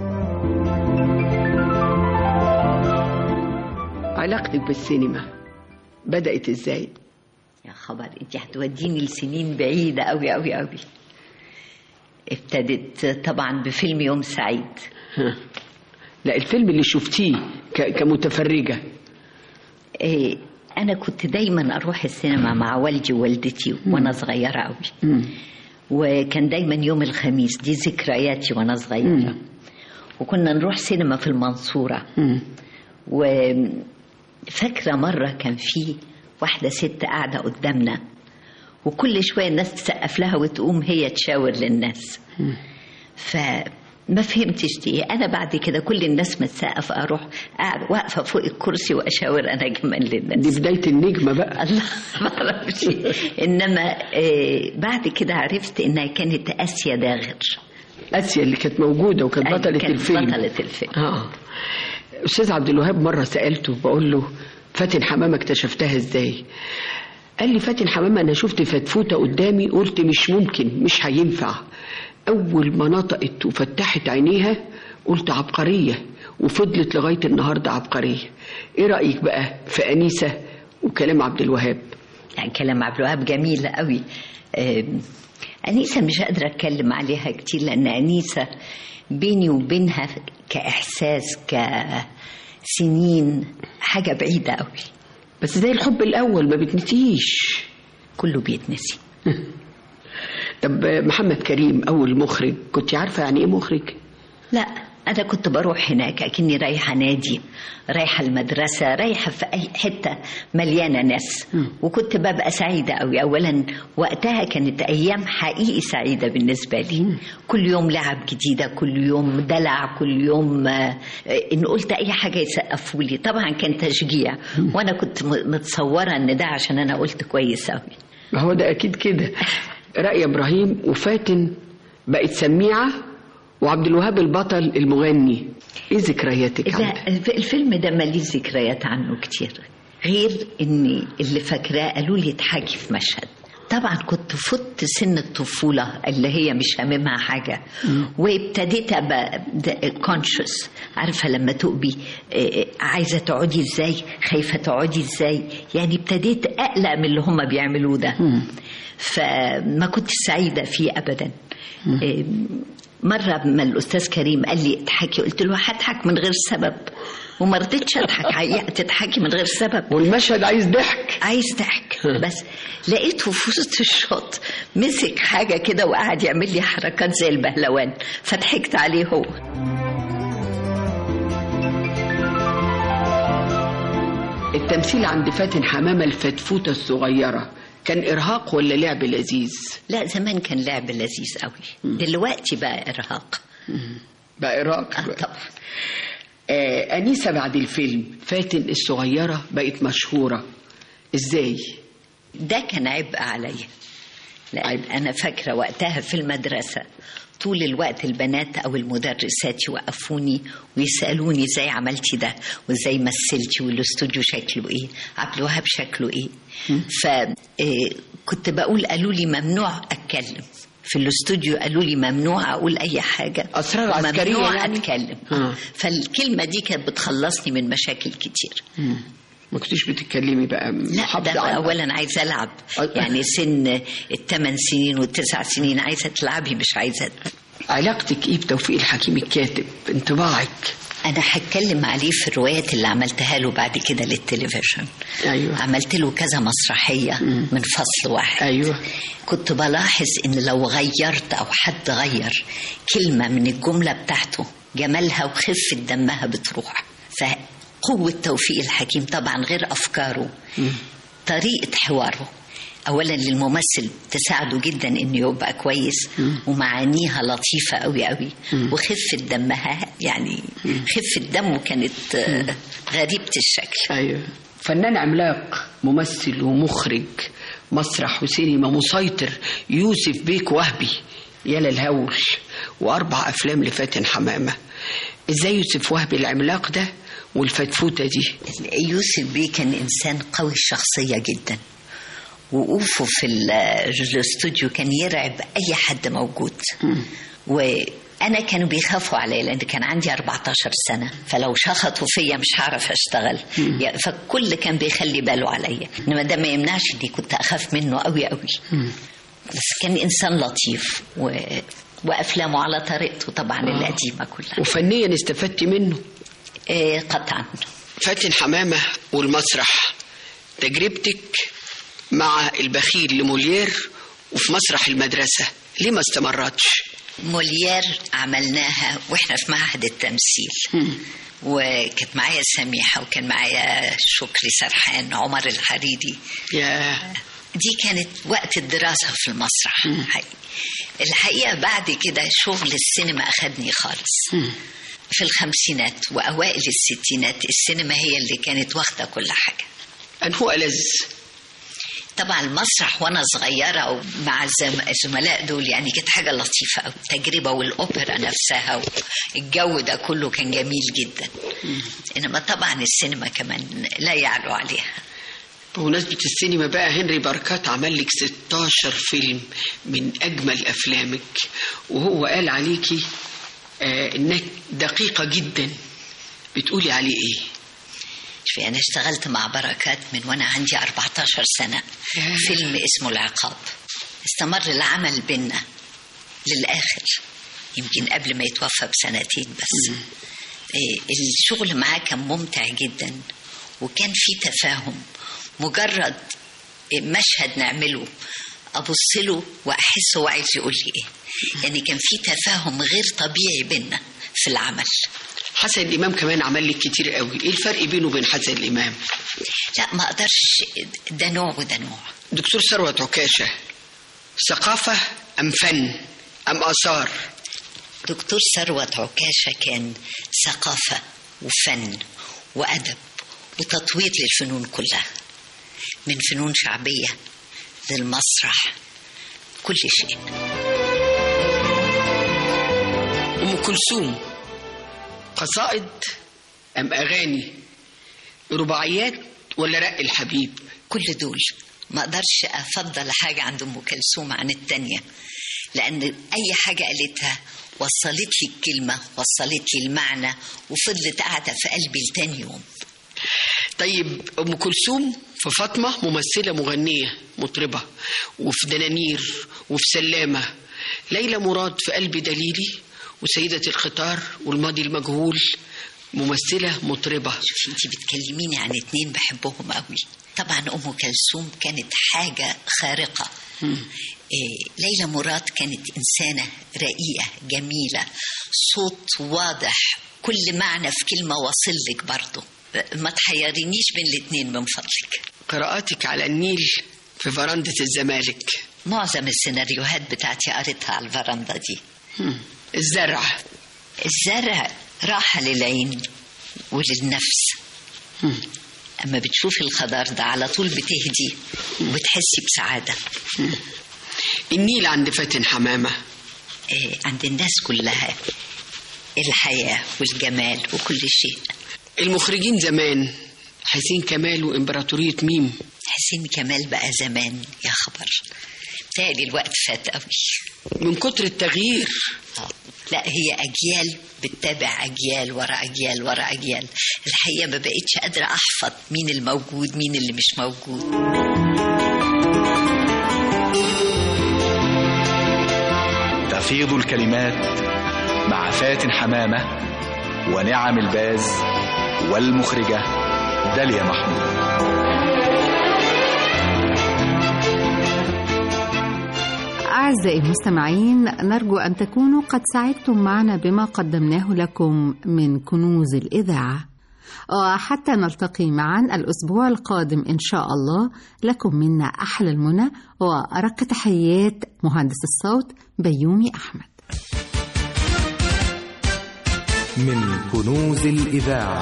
علاقتك بالسينما بدأت ازاي؟ يا خبر انت هتوديني لسنين بعيدة قوي قوي قوي ابتدت طبعا بفيلم يوم سعيد لا الفيلم اللي شفتيه ك- كمتفرجة إيه انا كنت دايما اروح السينما مع والدي ووالدتي وانا صغيرة قوي وكان دايما يوم الخميس دي ذكرياتي وانا صغيرة وكنا نروح سينما في المنصورة وفاكرة مرة كان في واحدة ست قاعدة قدامنا وكل شوية الناس تسقف لها وتقوم هي تشاور للناس فما فهمتش دي انا بعد كده كل الناس ما تسقف اروح قاعد واقفه فوق الكرسي واشاور انا كمان للناس دي بداية النجمة بقى الله ما اعرفش انما آه بعد كده عرفت انها كانت اسيا داغر آسيا اللي كانت موجودة وكانت أيوة، بطلة كانت الفيلم بطلة الفيلم اه أستاذ عبد الوهاب مرة سألته بقول له فاتن حمامة اكتشفتها ازاي؟ قال لي فاتن حمامة أنا شفت فتفوتة قدامي قلت مش ممكن مش هينفع أول ما نطقت وفتحت عينيها قلت عبقرية وفضلت لغاية النهاردة عبقرية إيه رأيك بقى في أنيسة وكلام عبد الوهاب؟ يعني كلام عبد الوهاب جميلة قوي آم، أنيسة مش قادرة أتكلم عليها كتير لأن أنيسة بيني وبينها كإحساس كسنين حاجة بعيدة قوي بس زي الحب الأول ما بتنسيش كله بيتنسي طب محمد كريم أول مخرج كنت عارفة يعني إيه مخرج؟ لا أنا كنت بروح هناك أكني رايحة نادي رايحة المدرسة رايحة في أي حتة مليانة ناس وكنت ببقى سعيدة أوي أولا وقتها كانت أيام حقيقي سعيدة بالنسبة لي كل يوم لعب جديدة كل يوم دلع كل يوم آه، إن قلت أي حاجة يسقفوا لي طبعا كان تشجيع وأنا كنت م- متصورة إن ده عشان أنا قلت كويس أوي ما هو ده اكيد كده رأي ابراهيم وفاتن بقت سميعه وعبد الوهاب البطل المغني ايه ذكرياتك عنه؟ لا الف- الفيلم ده ماليش ذكريات عنه كتير غير اني اللي فاكراه قالوا لي اضحكي في مشهد طبعا كنت فت سن الطفولة اللي هي مش هاممها حاجة وابتديت ابقى كونشس عارفة لما تقبي آه، عايزة تقعدي ازاي خايفة تقعدي ازاي يعني ابتديت اقلق من اللي هم بيعملوه ده فما كنت سعيدة فيه ابدا آه، مرة ما الأستاذ كريم قال لي اضحكي قلت له هضحك من غير سبب وما رضيتش اضحك عي- تضحكي من غير سبب والمشهد عايز ضحك عايز ضحك بس لقيته في وسط الشوط مسك حاجة كده وقعد يعمل لي حركات زي البهلوان فضحكت عليه هو التمثيل عند فاتن حمامه الفتفوته الصغيره كان ارهاق ولا لعب لذيذ لا زمان كان لعب لذيذ قوي دلوقتي بقى إرهاق بقى ارهاق آه طبعا آه انيسه بعد الفيلم فاتن الصغيره بقت مشهوره ازاي ده كان عبء عليا لأن أنا فاكرة وقتها في المدرسة طول الوقت البنات أو المدرسات يوقفوني ويسألوني ازاي عملتي ده وازاي مثلتي والاستوديو شكله ايه عبد الوهاب شكله ايه فكنت بقول قالوا لي ممنوع أتكلم في الاستوديو قالوا لي ممنوع اقول اي حاجه أسرار عسكرية ممنوع يعني؟ اتكلم آه. فالكلمه دي كانت بتخلصني من مشاكل كتير ما كنتش بتتكلمي بقى لا محافظة ده على- اولا عايزه العب يعني سن الثمان سنين والتسع سنين عايزه تلعبي مش عايزه علاقتك ايه بتوفيق الحكيم الكاتب انطباعك انا هتكلم عليه في الروايات اللي عملتها له بعد كده للتلفزيون ايوه عملت له كذا مسرحيه من فصل واحد ايوه كنت بلاحظ ان لو غيرت او حد غير كلمه من الجمله بتاعته جمالها وخفه دمها بتروح فقوه توفيق الحكيم طبعا غير افكاره طريقه حواره اولا للممثل تساعده جدا انه يبقى كويس ومعانيها لطيفه قوي قوي وخفه دمها يعني خفه دمه كانت آه، غريبه الشكل ايوه فنان عملاق ممثل ومخرج مسرح وسينما مسيطر يوسف بيك وهبي يا للهول واربع افلام لفاتن حمامه ازاي يوسف وهبي العملاق ده والفتفوته دي يوسف بيه كان انسان قوي الشخصيه جدا وقوفه في ال- الاستوديو كان يرعب اي حد موجود وانا كانوا بيخافوا عليا لان كان عندي 14 سنه فلو شخطوا فيا مش هعرف اشتغل يعني فالكل كان بيخلي باله عليا انما ده ما يمنعش اني كنت اخاف منه قوي قوي بس كان انسان لطيف و... وافلامه على طريقته طبعا القديمه كلها وفنيا استفدت منه إيه قطعا فاتن حمامه والمسرح تجربتك مع البخيل لمولير وفي مسرح المدرسه ليه ما استمرتش موليير عملناها واحنا في معهد التمثيل وكانت معايا سميحة وكان معايا شكري سرحان عمر الحريري يا دي كانت وقت الدراسة في المسرح حقيقي. الحقيقة بعد كده شغل السينما أخدني خالص في الخمسينات وأوائل الستينات السينما هي اللي كانت واخدة كل حاجة أنه ألذ طبعا المسرح وانا صغيره ومع الزم- الزملاء دول يعني كانت حاجه لطيفه قوي تجربه والاوبرا نفسها والجو ده كله كان جميل جدا انما طبعا السينما كمان لا يعلو عليها بمناسبة السينما بقى هنري بركات عمل لك 16 فيلم من أجمل أفلامك وهو قال عليكي آه إنك دقيقة جدا بتقولي عليه إيه؟ شوفي انا اشتغلت مع بركات من وانا عندي 14 سنه فيلم اسمه العقاب استمر العمل بينا للاخر يمكن قبل ما يتوفى بسنتين بس إيه، الشغل معاه كان ممتع جدا وكان في تفاهم مجرد مشهد نعمله ابص له واحس هو عايز يقول لي ايه يعني كان في تفاهم غير طبيعي بينا في العمل حسن الامام كمان عمل لك كتير قوي ايه الفرق بينه وبين حسن الامام لا ما اقدرش ده نوع وده نوع دكتور ثروت عكاشه ثقافه ام فن ام اثار دكتور ثروت عكاشة كان ثقافة وفن وأدب وتطوير للفنون كلها من فنون شعبية للمسرح كل شيء ام كلثوم قصائد ام اغاني رباعيات ولا رق الحبيب كل دول ما اقدرش افضل حاجة عند ام كلثوم عن التانية لان اي حاجة قالتها وصلت لي الكلمة وصلت لي المعنى وفضلت قاعدة في قلبي لتاني يوم طيب ام كلثوم في فاطمه ممثله مغنيه مطربه وفي دنانير وفي سلامه ليلى مراد في قلب دليلي وسيده القطار والماضي المجهول ممثله مطربه شوفي انت بتكلميني عن اتنين بحبهم قوي طبعا ام كلثوم كانت حاجة خارقة إيه ليلى مراد كانت إنسانة رقيقة جميلة صوت واضح كل معنى في كلمة واصل لك برضه ما تحيرينيش بين الاتنين من فضلك قراءاتك على النيل في فرندة الزمالك معظم السيناريوهات بتاعتي قريتها على الفرندة دي الزرع الزرع راحة للعين وللنفس أما بتشوفي الخضار ده على طول بتهدي وبتحسي بسعادة النيل عند فاتن حمامة إيه عند الناس كلها الحياة والجمال وكل شيء المخرجين زمان حسين كمال وإمبراطورية ميم حسين كمال بقى زمان يا خبر تالي الوقت فات قوي من كتر التغيير آه. لا هي أجيال بتتابع أجيال ورا أجيال ورا أجيال الحقيقة ما بقتش قادرة أحفظ مين الموجود مين اللي مش موجود تفيض الكلمات مع فاتن حمامة ونعم الباز والمخرجة داليا محمود أعزائي المستمعين نرجو أن تكونوا قد سعدتم معنا بما قدمناه لكم من كنوز الإذاعة وحتى نلتقي معا الأسبوع القادم إن شاء الله لكم منا أحلى المنى وأرق تحيات مهندس الصوت بيومي أحمد من كنوز الإذاعة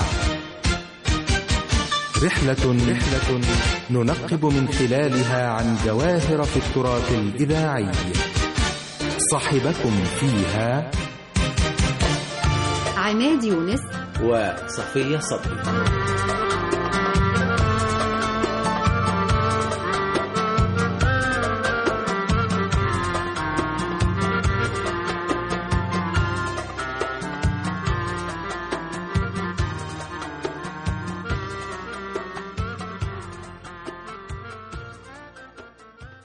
رحلة رحلة ننقب من خلالها عن جواهر في التراث الإذاعي صاحبكم فيها عماد يونس وصفية صبري